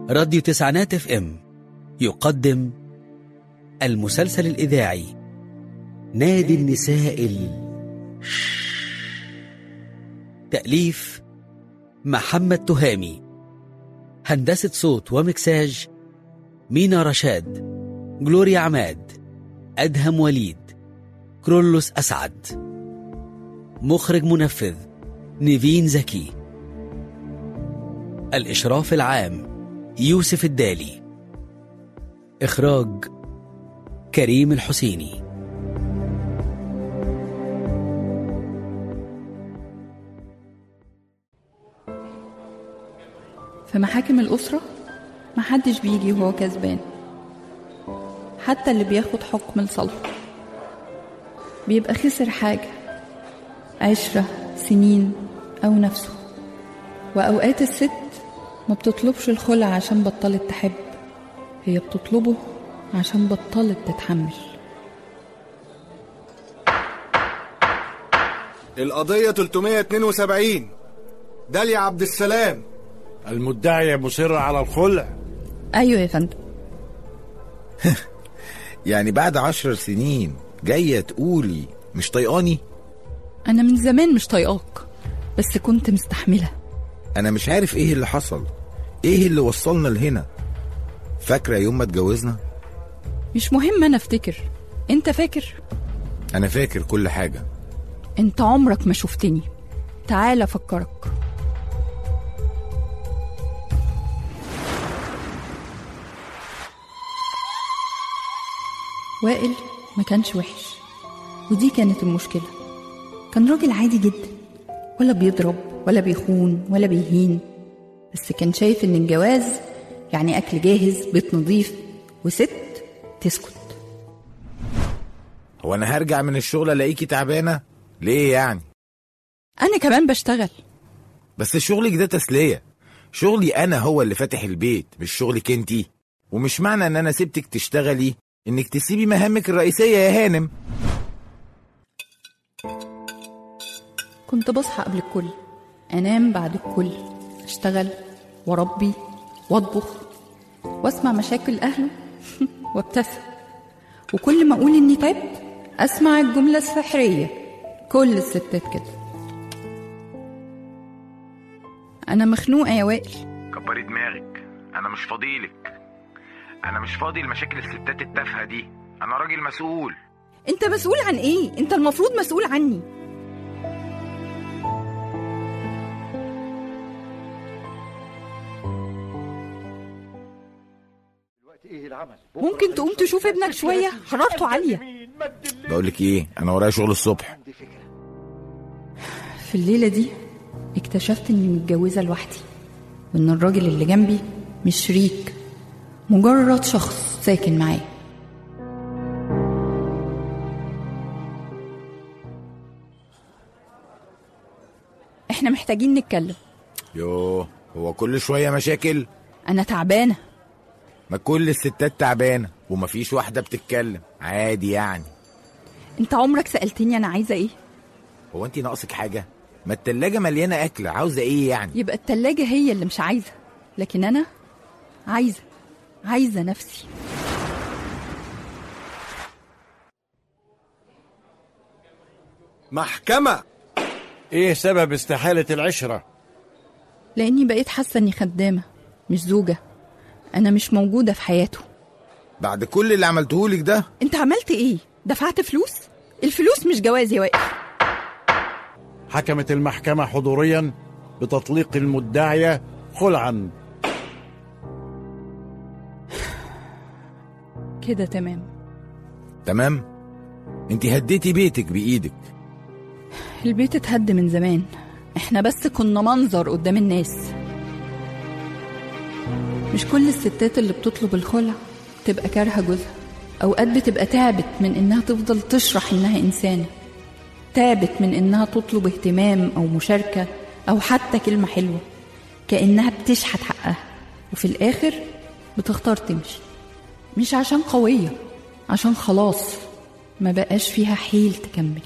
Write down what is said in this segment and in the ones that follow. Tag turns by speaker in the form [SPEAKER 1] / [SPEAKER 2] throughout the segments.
[SPEAKER 1] راديو تسعينات اف ام يقدم المسلسل الإذاعي نادي النساء ال... تأليف محمد تهامي هندسة صوت ومكساج مينا رشاد جلوريا عماد أدهم وليد كرولوس أسعد مخرج منفذ نيفين زكي الإشراف العام يوسف الدالي إخراج كريم الحسيني
[SPEAKER 2] في محاكم الأسرة محدش بيجي وهو كسبان حتى اللي بياخد حكم لصالحه بيبقى خسر حاجة عشرة سنين أو نفسه وأوقات الست ما بتطلبش الخلع عشان بطلت تحب هي بتطلبه عشان بطلت تتحمل
[SPEAKER 3] القضية 372 داليا عبد السلام
[SPEAKER 4] المدعية مصرة على الخلع
[SPEAKER 2] أيوة يا فندم
[SPEAKER 5] يعني بعد عشر سنين جاية تقولي مش طيقاني
[SPEAKER 2] أنا من زمان مش طايقاك بس كنت مستحملة
[SPEAKER 5] أنا مش عارف إيه اللي حصل إيه اللي وصلنا لهنا فاكرة يوم ما اتجوزنا
[SPEAKER 2] مش مهم أنا أفتكر أنت فاكر
[SPEAKER 5] أنا فاكر كل حاجة
[SPEAKER 2] أنت عمرك ما شفتني تعال أفكرك وائل ما كانش وحش ودي كانت المشكلة كان راجل عادي جدا ولا بيضرب ولا بيخون ولا بيهين بس كان شايف ان الجواز يعني اكل جاهز بيت نظيف وست تسكت
[SPEAKER 5] هو أنا هرجع من الشغل ألاقيكي تعبانة ليه يعني
[SPEAKER 2] انا كمان بشتغل
[SPEAKER 5] بس شغلك ده تسلية شغلي أنا هو اللي فاتح البيت مش شغلك انتي ومش معنى إن أنا سبتك تشتغلي إنك تسيبي مهامك الرئيسية يا هانم
[SPEAKER 2] كنت بصحى قبل الكل انام بعد الكل اشتغل واربي واطبخ واسمع مشاكل اهله وابتسم وكل ما اقول اني تعبت اسمع الجمله السحريه كل الستات كده انا مخنوقه يا وائل
[SPEAKER 5] كبري دماغك أنا مش فاضيلك أنا مش فاضي لمشاكل الستات التافهة دي أنا راجل مسؤول
[SPEAKER 2] انت مسؤول عن ايه انت المفروض مسؤول عني ممكن تقوم تشوف ابنك شويه حرارته عاليه
[SPEAKER 5] بقولك إيه أنا ورايا شغل الصبح
[SPEAKER 2] في الليله دي اكتشفت اني متجوزه لوحدي وان الراجل اللي جنبي مش شريك مجرد شخص ساكن معايا احنا محتاجين نتكلم
[SPEAKER 5] يوه هو كل شوية مشاكل
[SPEAKER 2] انا تعبانه
[SPEAKER 5] ما كل الستات تعبانة ومفيش واحدة بتتكلم عادي يعني
[SPEAKER 2] انت عمرك سالتني انا عايزه ايه
[SPEAKER 5] هو انت ناقصك حاجة ما التلاجة مليانة أكل عاوزة إيه يعني
[SPEAKER 2] يبقى التلاجة هي اللي مش عايزة لكن أنا عايزة عايزة نفسي
[SPEAKER 3] محكمة
[SPEAKER 4] ايه سبب استحالة العشرة
[SPEAKER 2] لأني بقيت حاسة إني خدامة مش زوجة أنا مش موجودة في حياته
[SPEAKER 5] بعد كل اللي عملتهولك ده
[SPEAKER 2] أنت عملت إيه؟ دفعت فلوس؟ الفلوس مش جواز يا وائل
[SPEAKER 4] حكمت المحكمة حضوريا بتطليق المدعية خلعا
[SPEAKER 2] كده تمام
[SPEAKER 5] تمام انت هديتي بيتك بإيدك
[SPEAKER 2] البيت اتهد من زمان احنا بس كنا منظر قدام الناس مش كل الستات اللي بتطلب الخلع تبقى كارهة جوزها أوقات بتبقى تعبت من إنها تفضل تشرح إنها إنسانة تعبت من إنها تطلب اهتمام أو مشاركة أو حتى كلمة حلوة كأنها بتشحت حقها وفي الآخر بتختار تمشي مش عشان قوية عشان خلاص ما بقاش فيها حيل تكمل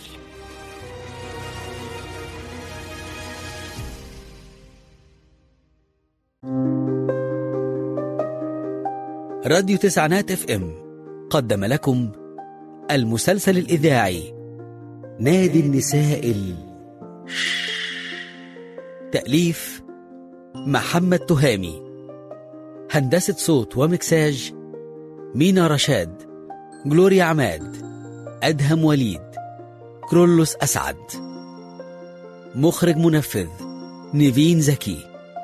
[SPEAKER 1] راديو تسعينات اف ام قدم لكم المسلسل الإذاعي نادي النساء ال... تأليف محمد تهامي هندسة صوت ومكساج مينا رشاد جلوريا عماد أدهم وليد كرولوس أسعد مخرج منفذ نيفين زكي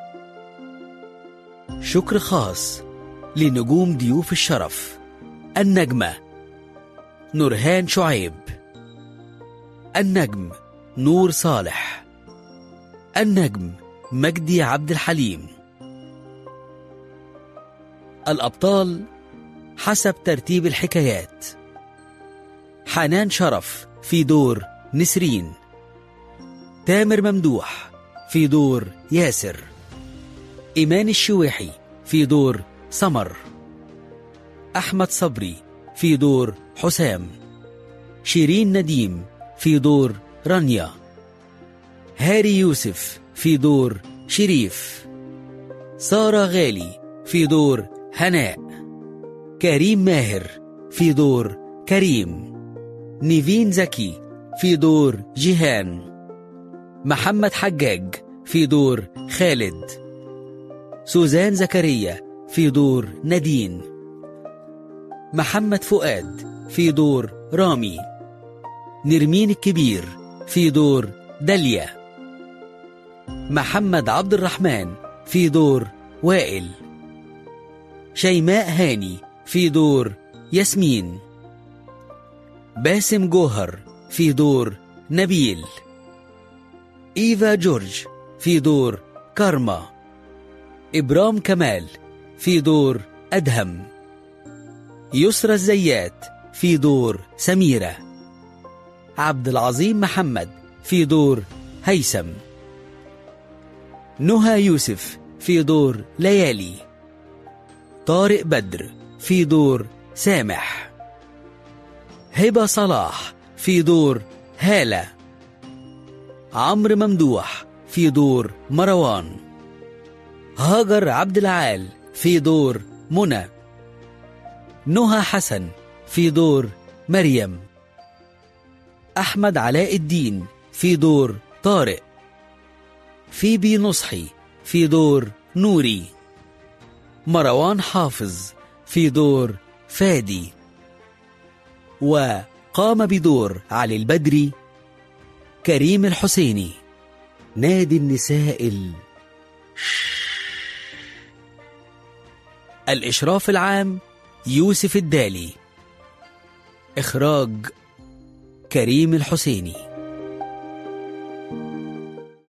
[SPEAKER 1] شكر خاص لنجوم ضيوف الشرف النجمة نورهان شعيب النجم نور صالح النجم مجدي عبد الحليم الأبطال حسب ترتيب الحكايات حنان شرف في دور نسرين تامر ممدوح في دور ياسر إيمان الشويحي في دور سمر أحمد صبري في دور حسام شيرين نديم في دور رانيا هاري يوسف في دور شريف سارة غالي في دور هناء كريم ماهر في دور كريم نيفين زكي في دور جيهان محمد حجاج في دور خالد سوزان زكريا في دور نادين محمد فؤاد في دور رامي نرمين الكبير في دور داليا محمد عبد الرحمن في دور وائل شيماء هاني في دور ياسمين باسم جوهر في دور نبيل إيفا جورج في دور كارما إبرام كمال في دور أدهم يسرى الزيات في دور سميرة عبد العظيم محمد في دور هيثم نهى يوسف في دور ليالي طارق بدر في دور سامح هبة صلاح في دور هالة عمرو ممدوح في دور مروان هاجر عبد العال في دور منى نهى حسن في دور مريم أحمد علاء الدين في دور طارق فيبي نصحي في دور نوري مروان حافظ في دور فادي وقام بدور علي البدري كريم الحسيني نادي النساء ال... الإشراف العام يوسف الدالي إخراج كريم الحسيني